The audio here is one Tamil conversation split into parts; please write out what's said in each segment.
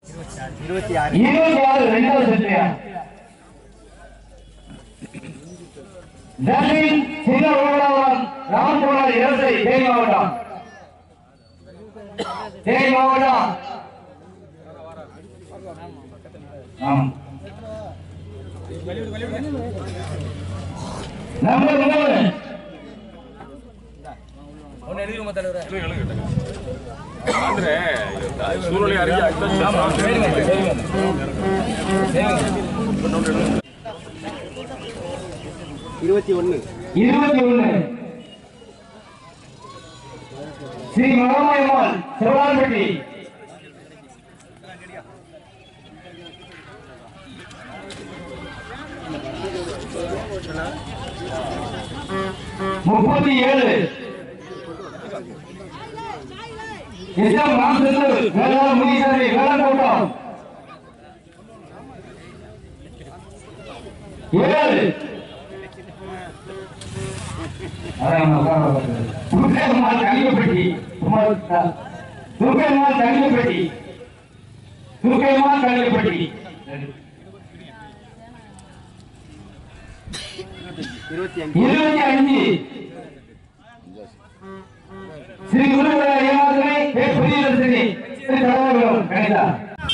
இருபத்தி ஆறு இருபத்தி ஆறு ரெண்டாவது செட்லையா ஜஸ்மின் சின்ன உலகம் ராம்குமார் இரசை தேனி மாவட்டம் தேனி மாவட்டம் ஆம். நம்பர் மூணு ಅಂದ್ರೆ ಸೂರಳಿ ಅರಿಗೆ இருபத்தி ஒண்ணு இருபத்தி ஒண்ணு ஸ்ரீ மகாமயம்மாள் சிவரான்பட்டி முப்பத்தி ஏழு எஸ்எம் ராமச்சந்திரன் வேளாண் முனீஸ்வரி வேளாண் கூட்டம் ஏழு துர்க்கையம்மாள் கலியப்பட்டி துர்க்கையம்மாள் கலியப்பட்டி துர்க்கையம்மாள் கலியப்பட்டி இருபத்தி அஞ்சு இருபத்தி அஞ்சு ஸ்ரீ குருகுல ஏமாதனை புரியதர்சினி ஸ்ரீ தலைவர்களும் கணிதா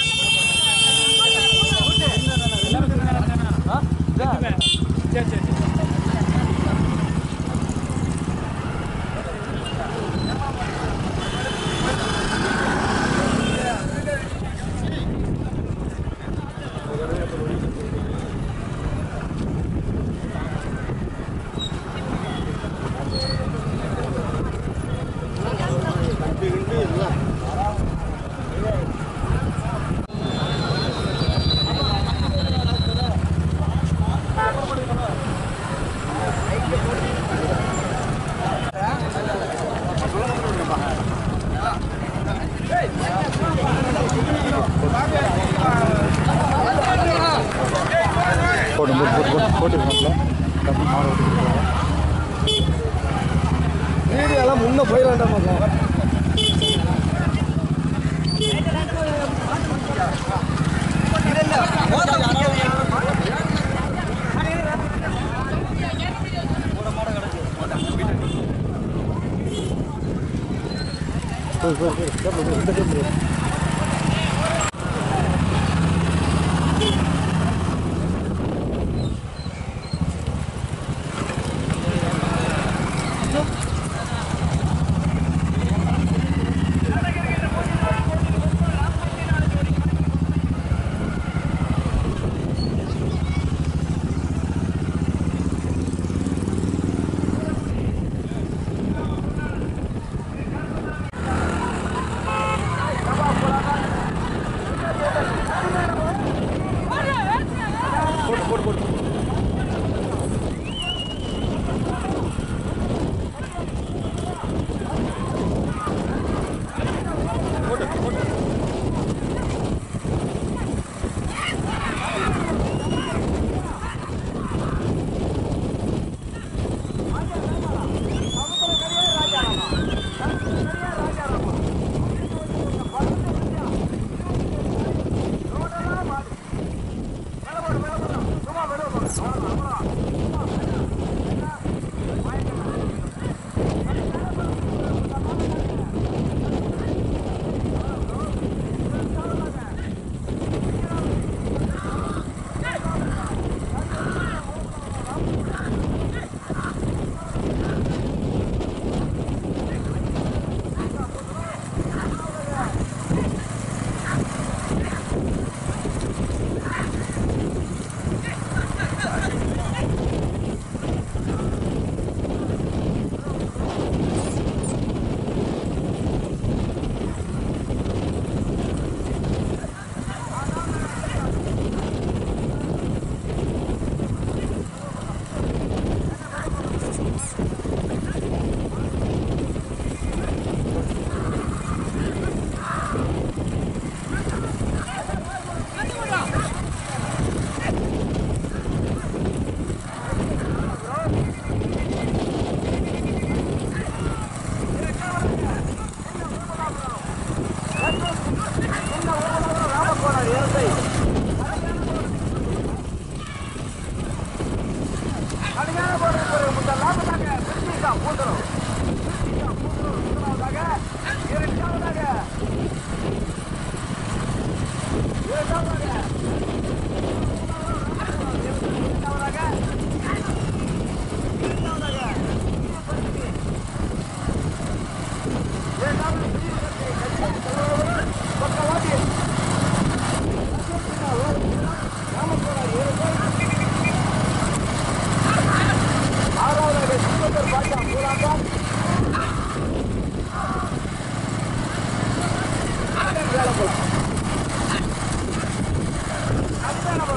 வீடியோலாம் முன்ன போயிடலாம்டா மகன்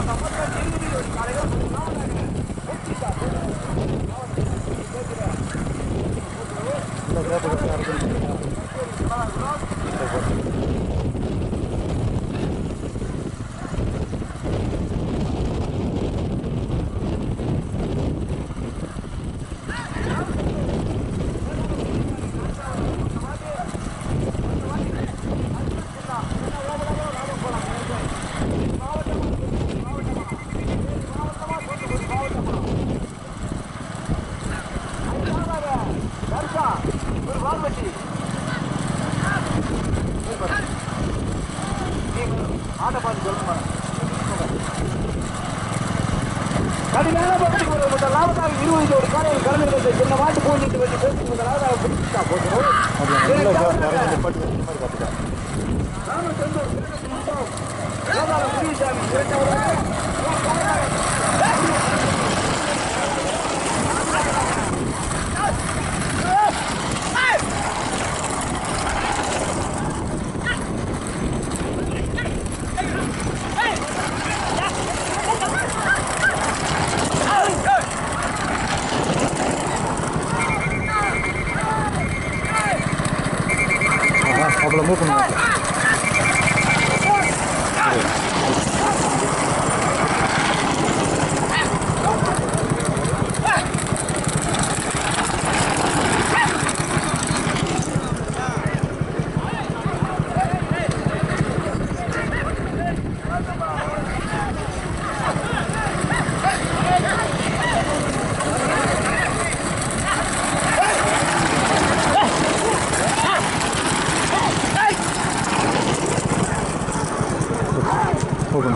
கடுமையான போட்டி ஒரு முதலாவதாக இருபது ஒரு காலையில் கலந்து சின்ன மாட்டு போட்டு வச்சு பேசி முதலாவதாக பிடிச்சா போகிறோம் அவ்வளோ மூவ் பண்ணுங்க போகணும்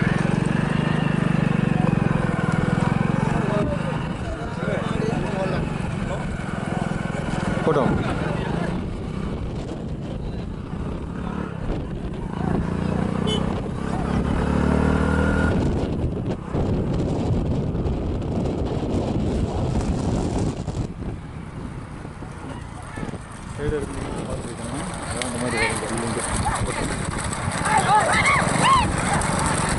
போட்டோம் சைடு இருக்கு பார்த்துருக்கேன் அதான் இந்த மாதிரி வரும்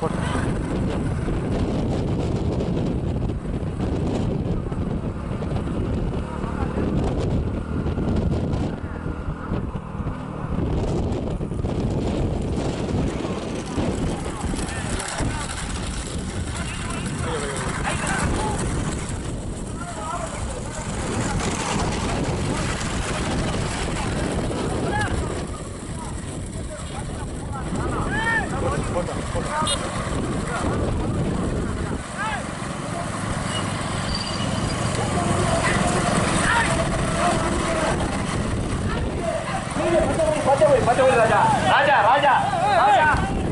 பச்சை பச்சை ராஜா ராஜா ராஜா ராஜா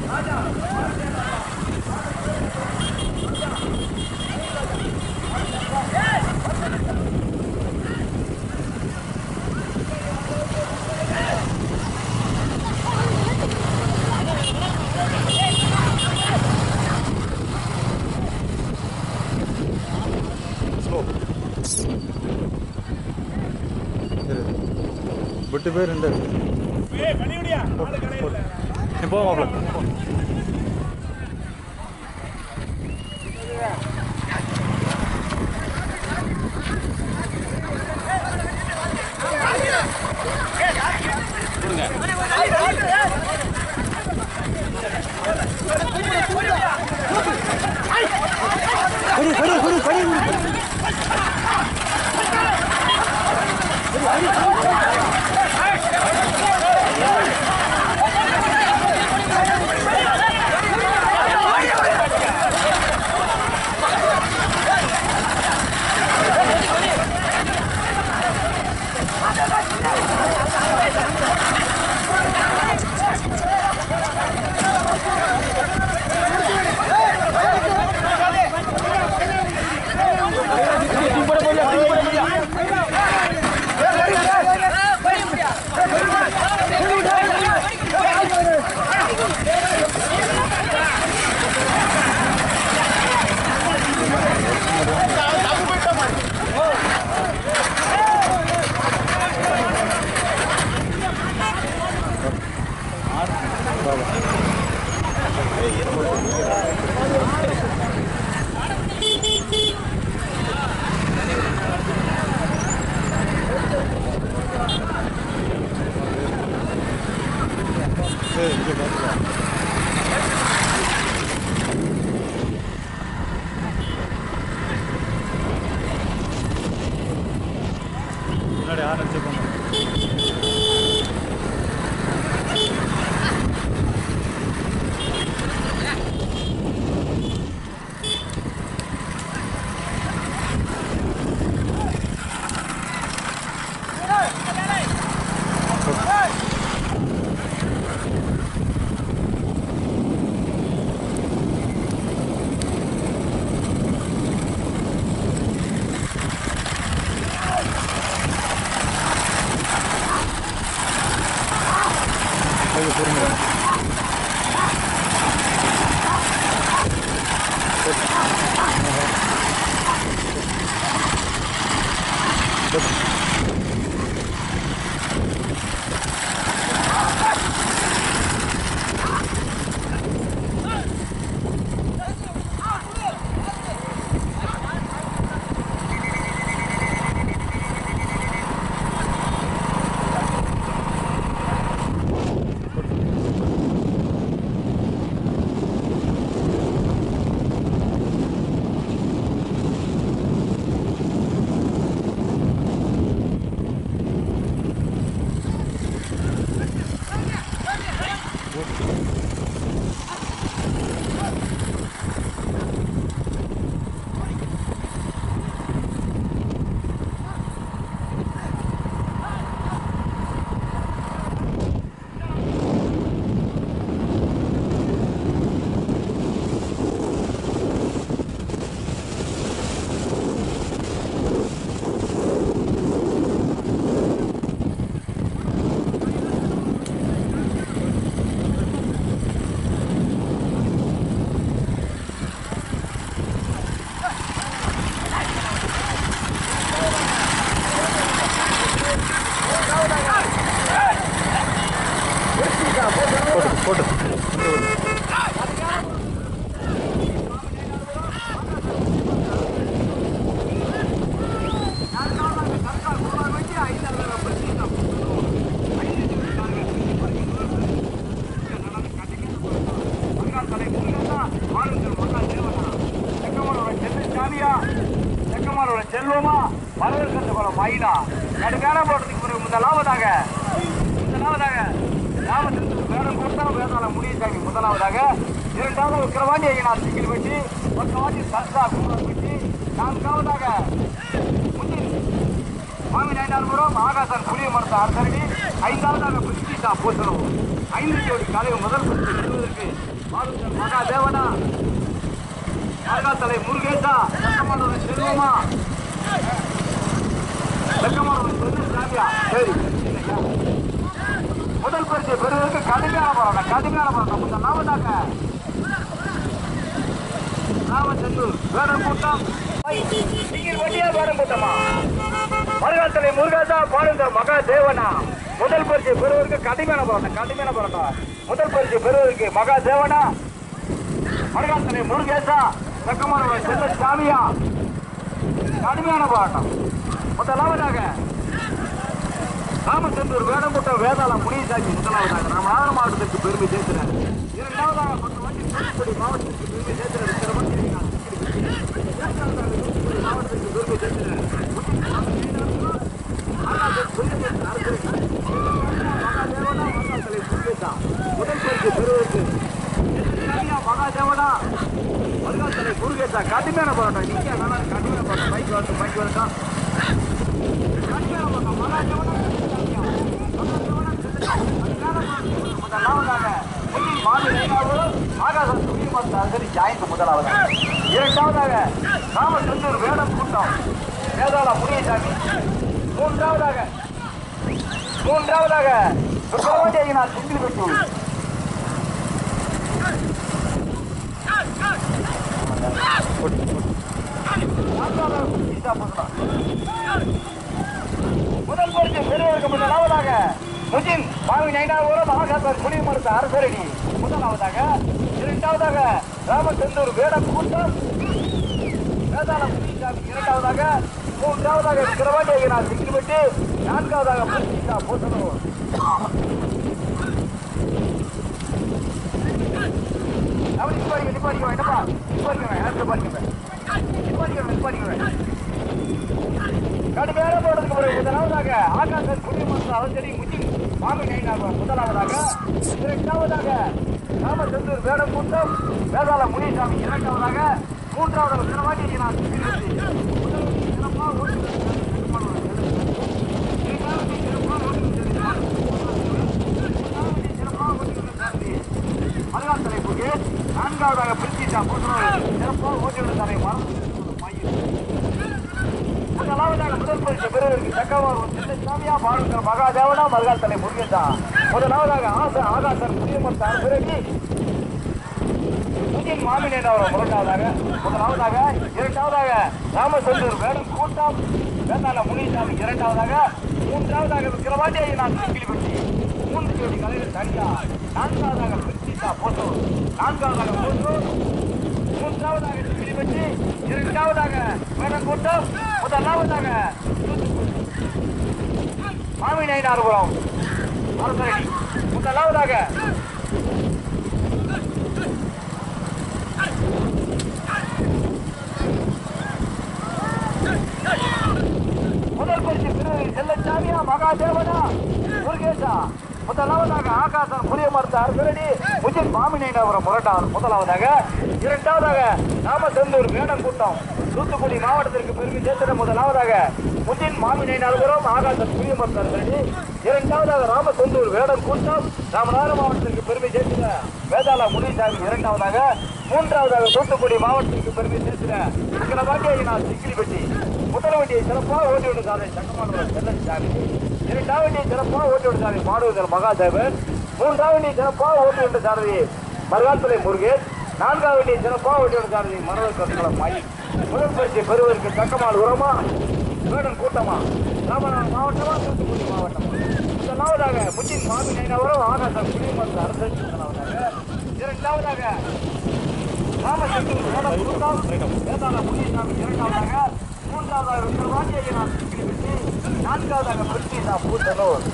விட்டு பேர் ரெண்டு நீ போ மாப்பிள சரி இங்கே பார்த்துக்கலாம் முன்னாடி ஆரம்பிச்சு போங்க செல்வமா வரவேற்கிறது போல மயிலா கடுமையான போட்டதுக்கு பிறகு முதலாவதாக முதலாவதாக ராமச்சந்திரன் வேடம் கொடுத்தா வேதாள முடியுதாங்க முதலாவதாக இரண்டாவது விக்கிரவாண்டி ஐயனார் சிக்கில் வெட்டி பக்கவாண்டி சர்சா குமரன் வெட்டி நான்காவதாக முன்னில் மாமி நயனார்புரம் ஆகாசன் புளிய மரத்த அரசரடி ஐந்தாவதாக பிரித்திஷா பூசணும் ஐந்து ஜோடி காலை முதல் பரிசு பெறுவதற்கு பாலுசன் மகா தேவனா மகாத்தலை முருகேசா சட்டமன்ற செல்வமா வெக்கமானவன் சொல்லு சாமியா சரி இல்லையா? முதல் பரிசு பெறுவதற்கு கடுமையான போராட்டம் கடுமையான போராட்டம் இந்த நாமதாக ராமச்சந்தூர் வேடம் கூட்டம் நீங்கள் வண்டியா வேடம் கூட்டமா மருகாத்தலை முருகாசா பாருங்க மகா தேவனா முதல் பரிசு பெறுவதற்கு கடுமையான போராட்டம் கடுமையான போராட்டம் முதல் பரிசு பெறுவதற்கு மகா தேவனா மருகாத்தலை முருகேசா வெக்கமானவன் செல்ல சாமியா கடுமையான போராட்டம் முதலாவதாக ராமச்சந்திரன் வேடம்புட்ட வேதாளம் முனிசாமி முதலாவதாக ராமநாதபுரம் மாவட்டத்திற்கு பெருமை சேர்க்கிறார் இரண்டாவதாக பத்து வண்டி தூத்துக்குடி மாவட்டத்திற்கு பெருமை சேர்க்கிறார் சிறப்பாக இருக்கிறார். இரண்டாவதாக தூத்துக்குடி மாவட்டத்திற்கு பெருமை சேர்க்கிறார். ஆகாசம் புரியுது, அரசு. மகாதேவனா, மகாத்தலை புரியுதா? முதல் பரிசு பெறுவதற்கு சாமியா, மகாதேவனா மருகாத்தலை முருகேசா கடுமையான போராட்டம் நீங்க நல்லா கடுமையான போராட்டம் பைக் வரட்டும் பைக் வரட்டும் கடுமையான போராட்டம் மகாதேவனா இரண்டாவதாக ராமச்சந்தூர் வேடம் கூட்டம் வேதாள முனியசாமி மூன்றாவதாக மூன்றாவதாக சுப்பிரமணியனார் சிங்கிள் பெற்று முதல் பரிசு பெறுவதற்கு முதலாவதாக முஜின் மாவி நைனாபுரம் ஆகாசர் புலி மருத்த அரசரடி முதலாவதாக இரண்டாவதாக ராமச்சந்தூர் வேடம் கூட்டம் வேதாள முனிசாமி இரண்டாவதாக மூன்றாவதாக விக்கிரவாண்டி ஐயனார் சிக்கிரிப்பட்டி நான்காவதாக புரிசா போசனூர் அப்படி நிப்பாடிக்க நிப்பாடிக்க என்னப்பா நிப்பாடிக்க அடுத்து பாடிக்க நிப்பாடிக்க நிப்பாடிக்க கடுமையான போடுறதுக்கு பிறகு முதலாவதாக ஆகாசன் குடிமன்ற அவசரி முத்தி மாமி நைனாக முதலாவதாக இரண்டாவதாக ராமச்சந்தூர் வேடம் கூட்டம் வேதாள முனிசாமி இரண்டாவதாக மூன்றாவதாக சிறவாண்டி நான் சிறப்பாக மதுகாத்தலை புகே நான்காவதாக பிரித்திஷா போன்றவர் சிறப்பாக ஓட்டியுள்ள தலை மரம் முதலாவதாக முதல் பரிசு பெறுவதற்கு தக்கவாறு சின்னசாமியா பாருங்கிற மகாதேவனா மருகாத்தலை முருகேசா முதலாவதாக ஆச ஆகாசன் புதியமர்த்தார் பிறகு முஜின் மாமினேன் அவர் முதலாவதாக முதலாவதாக இரண்டாவதாக ராமச்சந்தூர் வேடம் கூட்டம் வேதாள முனிசாமி இரண்டாவதாக மூன்றாவதாக விக்கிரவாண்டி நான் கிளிப்பட்டி மூன்று ஜோடி கலைகள் தனியா நான்காவதாக பிரித்திஷா போசோ நான்காவதாக போசோ மூன்றாவதாக கிளிப்பட்டி இரண்டாவதாக வேடம் கூட்டம் முதலாவதாக மாமி நயினார்புரம் அரசரடி முதலாவதாக முதல் பரிசு பெறுவது செல்லச்சாமியா மகாதேவனா முருகேசா முதலாவதாக ஆகாசன் புரிய மறுத்த அரசரடி முஜின் மாமினைனவரம் முரட்டார் முதலாவதாக இரண்டாவதாக ராமச்சந்தூர் வேடம் கூட்டம் தூத்துக்குடி மாவட்டத்திற்கு பெருமை சேர்த்தன முதலாவதாக முஜின் மாமினைனவரம் ஆகாசன் புரிய மறுத்த அரசரடி இரண்டாவதாக ராமச்சந்தூர் வேடம் கூட்டம் ராமநாதபுரம் மாவட்டத்திற்கு பெருமை சேர்த்தின வேதாள முனிசாமி இரண்டாவதாக மூன்றாவதாக தூத்துக்குடி மாவட்டத்திற்கு பெருமை சேர்த்தின விக்கிரவாண்டி நான் சிக்கிலிப்பட்டி முதல் வண்டியை சிறப்பாக ஓட்டி விடும் சாலை சங்கமானவர் செல்லச்சாமி இரண்டாவது வண்டியை சிறப்பாக ஓட்டி விடும் சாலை மாடுவதல் மகாதேவன் மூன்றாவது வண்டியை சிறப்பாக ஓட்டி விடும் சாரதி மருகாத்துறை முருகேஷ் நான்காவது வண்டியை சிறப்பாக ஓட்டி விடும் சாரதி மரவர் கற்களம் மை முதல் பரிசை பெறுவதற்கு தக்கமால் உரமா வேடன் கூட்டமா ராமநாதன் மாவட்டமா தூத்துக்குடி மாவட்டமா முதலாவதாக முச்சின் மாமி நைனாவரம் ஆகாசம் குடிமன்ற அரசு முதலாவதாக இரண்டாவதாக ராமச்சந்திரன் வேடம் கூட்டம் வேதாள முனிசாமி இரண்டாவதாக மூன்றாவதாக விக்கிரவாண்டி ஐயனார் சிக்கிலிப்பட்டி நான்காவதாக பிரித்திஷா பூத்தனூர்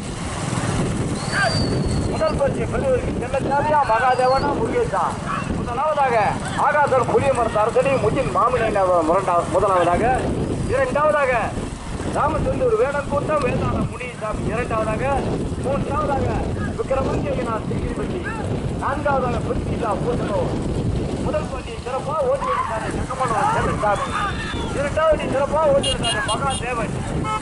முதல் பரிசு பெறுவதற்கு செல்லச்சாமியா மகாதேவனா முருகேசா முதல் முதலாவதாக ஆகாசர் புளிய மரத்து அரசனி முஜின் மாமினை முரண்டா முதலாவதாக இரண்டாவதாக ராமச்சந்தூர் வேடன் கூட்டம் வேதாள முனிசாமி இரண்டாவதாக மூன்றாவதாக விக்ரமங்கேயனார் சிங்கிரிப்பட்டி நான்காவதாக புத்திலா பூசனூர் முதல் பள்ளி சிறப்பா ஓட்டியிருக்காரு சக்கமலம் செல்லசாமி இரண்டாவது சிறப்பா ஓட்டியிருக்காரு மகாதேவன்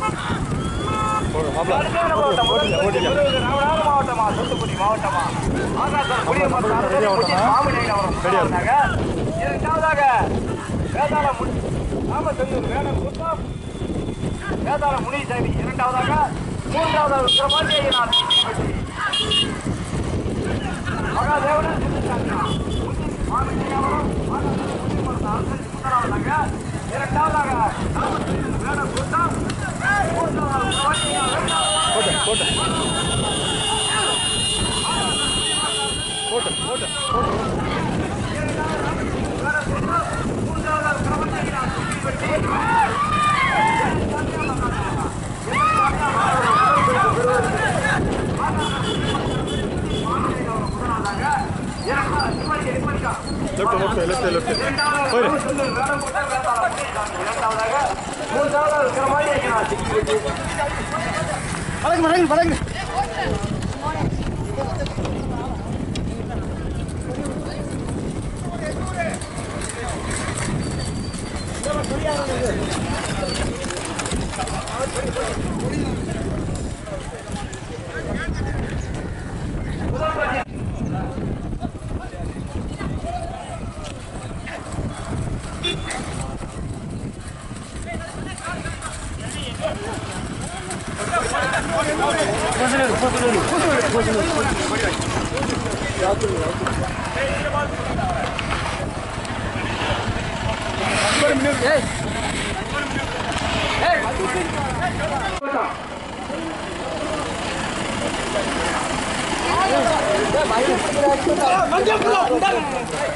கடுமையான மாவட்டம், முதல் பள்ளி விருதுநகர் ராமநாதபுரம் மாவட்டமா தூத்துக்குடி மாவட்டமா ஆகாசம் புளிய மரத்து அரசனி முஜின் மாமினை முதலாவதாக இரண்டாவதாக வேதாள முனி ராமச்சந்தூர் வேடன் கூட்டம் வேதாள முனிசாமி இரண்டாவதாக மூன்றாவதாக விக்ரமாஞ்சேயனார் மகாதேவனர் சின்னசாமி மாமியாவரம் முதலாவதாக இரண்டாவதாக ராமச்சந்திரன் வேடம் கூட்டம் மூன்றாவதாக விக்ரமாஞ்சேயனார் மூன்றாவதாக விக்ரமாஞ்சேயனார் லெஃப்ட் லெஃப்ட் லெஃப்ட் லெஃப்ட் போயிரு பழகு பழகு பழகு மஞ்சள்